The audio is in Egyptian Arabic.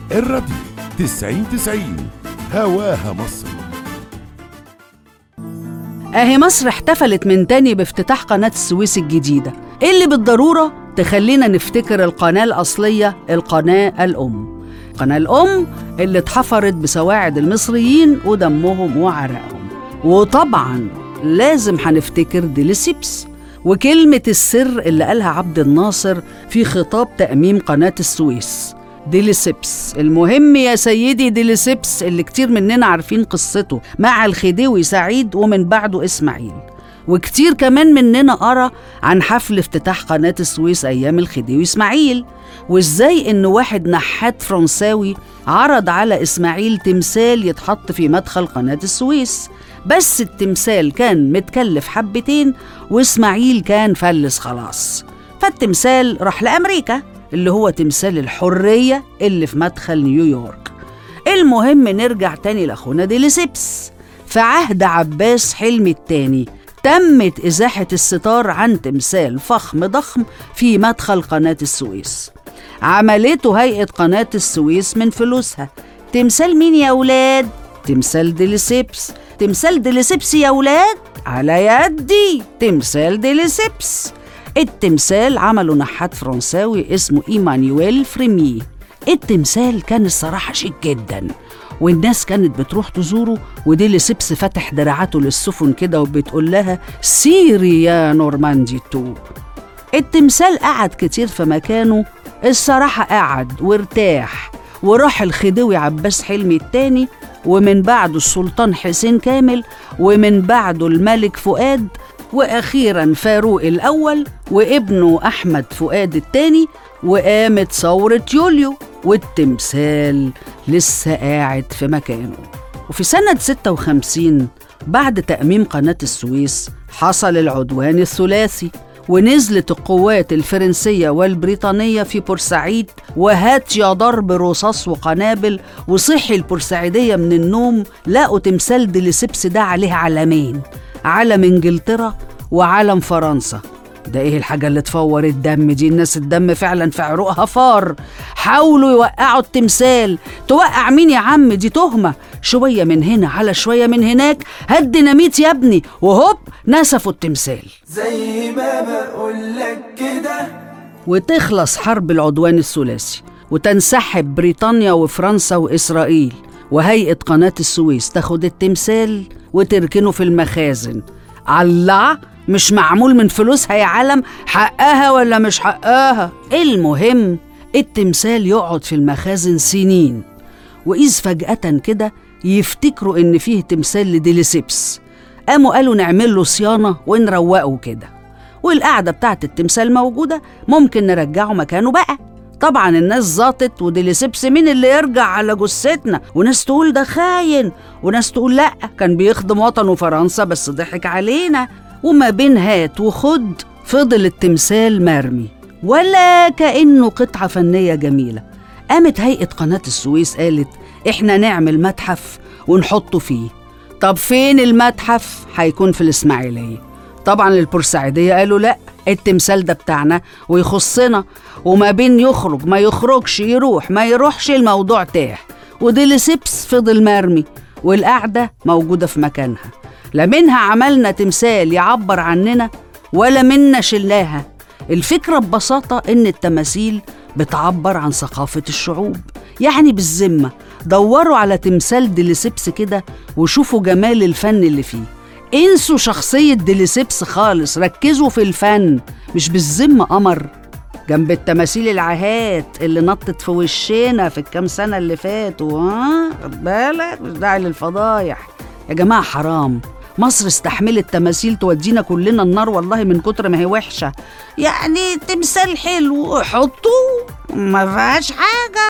الراديو تسعين تسعين هواها مصر اهي مصر احتفلت من تاني بافتتاح قناة السويس الجديدة اللي بالضرورة تخلينا نفتكر القناة الأصلية القناة الأم القناة الأم اللي اتحفرت بسواعد المصريين ودمهم وعرقهم وطبعا لازم هنفتكر ديليسيبس وكلمة السر اللي قالها عبد الناصر في خطاب تأميم قناة السويس ديليسيبس المهم يا سيدي ديليسيبس اللي كتير مننا عارفين قصته مع الخديوي سعيد ومن بعده إسماعيل وكتير كمان مننا قرا عن حفل افتتاح قناة السويس أيام الخديوي إسماعيل وإزاي إن واحد نحات فرنساوي عرض على إسماعيل تمثال يتحط في مدخل قناة السويس بس التمثال كان متكلف حبتين وإسماعيل كان فلس خلاص فالتمثال راح لأمريكا اللي هو تمثال الحرية اللي في مدخل نيويورك المهم نرجع تاني لأخونا ديليسيبس في عهد عباس حلمي التاني تمت إزاحة الستار عن تمثال فخم ضخم في مدخل قناة السويس عملته هيئة قناة السويس من فلوسها تمثال مين يا ولاد؟ تمثال ديليسيبس تمثال ديليسيبس يا ولاد على يدي تمثال ديليسيبس التمثال عمله نحات فرنساوي اسمه إيمانويل فريمي التمثال كان الصراحة شيك جدا والناس كانت بتروح تزوره وديلي سيبس فتح دراعاته للسفن كده وبتقول لها سيري يا نورماندي تو التمثال قعد كتير في مكانه الصراحة قعد وارتاح وراح الخديوي عباس حلمي التاني ومن بعده السلطان حسين كامل ومن بعده الملك فؤاد وأخيرا فاروق الأول وابنه أحمد فؤاد الثاني وقامت ثورة يوليو والتمثال لسه قاعد في مكانه وفي سنة 56 بعد تأميم قناة السويس حصل العدوان الثلاثي ونزلت القوات الفرنسية والبريطانية في بورسعيد وهات يا ضرب رصاص وقنابل وصحي البورسعيدية من النوم لقوا تمثال ديليسيبس ده عليه علمين علم انجلترا وعلم فرنسا ده ايه الحاجة اللي تفور الدم دي الناس الدم فعلا في عروقها فار حاولوا يوقعوا التمثال توقع مين يا عم دي تهمة شوية من هنا على شوية من هناك هات ديناميت يا ابني وهوب نسفوا التمثال زي ما بقولك كده وتخلص حرب العدوان الثلاثي وتنسحب بريطانيا وفرنسا وإسرائيل وهيئة قناة السويس تاخد التمثال وتركنه في المخازن الله مش معمول من فلوسها يا عالم حقها ولا مش حقها المهم التمثال يقعد في المخازن سنين وإذ فجأة كده يفتكروا إن فيه تمثال لديليسيبس قاموا قالوا نعمل له صيانة ونروقه كده والقعدة بتاعت التمثال موجودة ممكن نرجعه مكانه بقى طبعا الناس زاطت وديليسيبس مين اللي يرجع على جثتنا وناس تقول ده خاين وناس تقول لا كان بيخدم وطنه فرنسا بس ضحك علينا وما بين هات وخد فضل التمثال مرمي ولا كأنه قطعة فنية جميلة قامت هيئة قناة السويس قالت احنا نعمل متحف ونحطه فيه طب فين المتحف هيكون في الإسماعيلية طبعا البورسعيدية قالوا لا التمثال ده بتاعنا ويخصنا وما بين يخرج ما يخرجش يروح ما يروحش الموضوع تاه وديليسيبس فضل مرمي والقعدة موجودة في مكانها لا منها عملنا تمثال يعبر عننا ولا منا شلناها الفكرة ببساطة إن التماثيل بتعبر عن ثقافة الشعوب يعني بالذمة دوروا على تمثال ديليسيبس كده وشوفوا جمال الفن اللي فيه انسوا شخصية ديليسيبس خالص ركزوا في الفن مش بالذمة قمر جنب التماثيل العاهات اللي نطت في وشنا في الكام سنة اللي فاتوا ها خد بالك مش داعي للفضايح يا جماعة حرام مصر استحملت تماثيل تودينا كلنا النار والله من كتر ما هي وحشة يعني تمثال حلو حطوه ما فيهاش حاجة